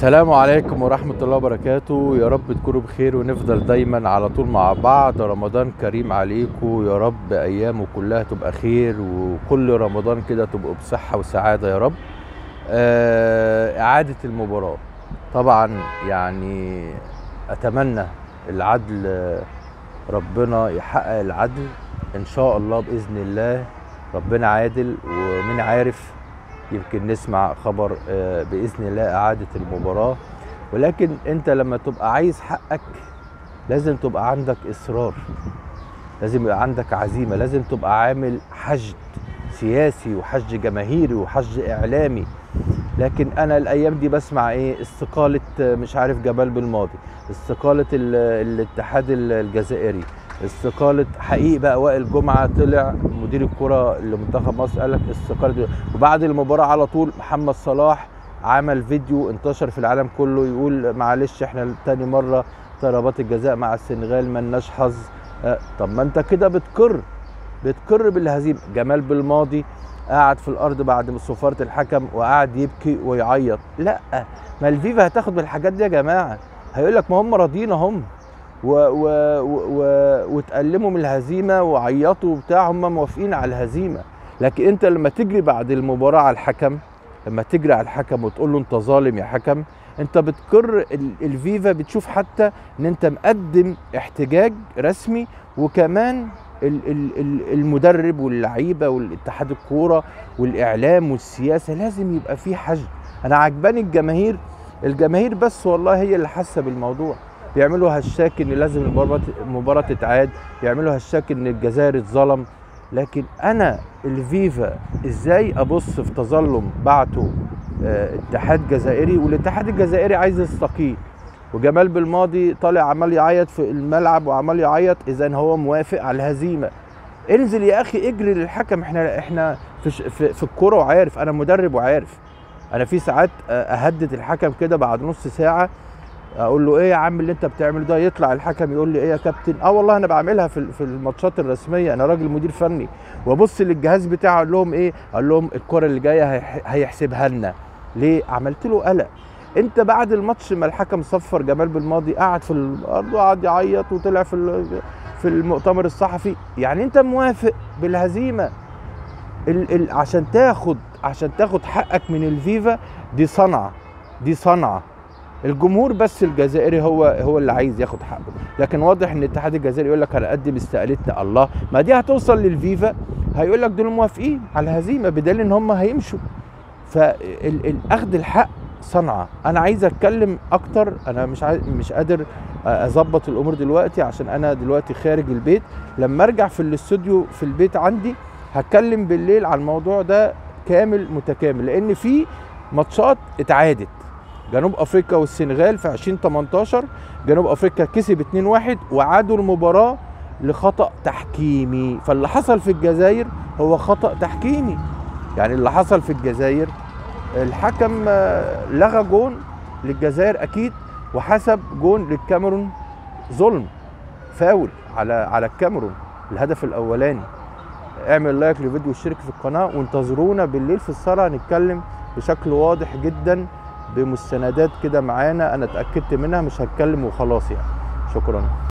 السلام عليكم ورحمة الله وبركاته يا رب تكونوا بخير ونفضل دايما على طول مع بعض رمضان كريم عليكم يا رب أيامه كلها تبقى خير وكل رمضان كده تبقوا بصحة وسعادة يا رب آه، إعادة المباراة طبعا يعني أتمنى العدل آه، ربنا يحقق العدل إن شاء الله بإذن الله ربنا عادل ومين عارف يمكن نسمع خبر آه، باذن الله اعاده المباراه ولكن انت لما تبقى عايز حقك لازم تبقى عندك اصرار لازم يبقى عندك عزيمه لازم تبقى عامل حشد سياسي وحشد جماهيري وحشد اعلامي لكن انا الايام دي بسمع ايه استقاله آه، مش عارف جمال بالماضي استقاله ال- الاتحاد الجزائري استقاله حقيقي بقى وائل جمعه طلع مدير الكره لمنتخب مصر قال لك استقاله وبعد المباراه على طول محمد صلاح عمل فيديو انتشر في العالم كله يقول معلش احنا تاني مره ضربات الجزاء مع السنغال ملناش حظ آه، طب ما انت كده بتقر بتقر بالهزيمه جمال بالماضي قاعد في الارض بعد صفاره الحكم وقعد يبكي ويعيط لا ما الفيفا هتاخد بالحاجات دي يا جماعه هيقول لك ما هم راضيين هم و و و و وتألموا من الهزيمه وعيطوا وبتاع هم موافقين على الهزيمه لكن انت لما تجري بعد المباراه على الحكم لما تجري على الحكم وتقول له انت ظالم يا حكم انت بتقر ال- الفيفا بتشوف حتى ان انت مقدم احتجاج رسمي وكمان ال- ال- ال- المدرب واللعيبه والاتحاد الكوره والاعلام والسياسه لازم يبقى في حشد انا عجباني الجماهير الجماهير بس والله هي اللي حاسه بالموضوع بيعملوا هاشتاج ان لازم المباراه المباراه تتعاد يعملوا هاشتاج ان الجزائر اتظلم لكن انا الفيفا ازاي ابص في تظلم بعته آه، اتحاد جزائري والاتحاد الجزائري عايز يستقيل وجمال بالماضي طالع عمال يعيط في الملعب وعمال يعيط اذا هو موافق على الهزيمه انزل يا اخي اجري للحكم احنا احنا في ش- في, في الكوره وعارف انا مدرب وعارف انا في ساعات آه، اهدد الحكم كده بعد نص ساعه اقول له ايه يا عم اللي انت بتعمله ده يطلع الحكم يقول لي ايه يا كابتن اه والله انا بعملها في في الماتشات الرسميه انا راجل مدير فني وابص للجهاز بتاعي اقول لهم ايه اقول لهم الكره اللي جايه هيح- هيحسبها لنا ليه عملت له قلق انت بعد الماتش ما الحكم صفر جمال بالماضي قعد في الارض وقعد يعيط وطلع في ال- في المؤتمر الصحفي يعني انت موافق بالهزيمه ال ال عشان تاخد عشان تاخد حقك من الفيفا دي صنعه دي صنعه الجمهور بس الجزائري هو هو اللي عايز ياخد حقه لكن واضح ان الاتحاد الجزائري يقول لك هنقدم استقالتنا الله ما دي هتوصل للفيفا هيقول لك دول موافقين على الهزيمه بدليل ان هم هيمشوا فاخذ الحق صنعه انا عايز اتكلم اكتر انا مش عايز مش قادر اظبط الامور دلوقتي عشان انا دلوقتي خارج البيت لما ارجع في الاستوديو في البيت عندي هتكلم بالليل على الموضوع ده كامل متكامل لان في ماتشات اتعادت جنوب افريقيا والسنغال في 2018 جنوب افريقيا كسب 2-1 وعادوا المباراه لخطا تحكيمي فاللي حصل في الجزائر هو خطا تحكيمي يعني اللي حصل في الجزائر الحكم آه، لغى جون للجزائر اكيد وحسب جون للكاميرون ظلم فاول على على الكاميرون الهدف الاولاني اعمل لايك للفيديو واشترك في القناه وانتظرونا بالليل في الصلاه هنتكلم بشكل واضح جدا بمستندات كده معانا انا اتاكدت منها مش هتكلم وخلاص يعني شكرا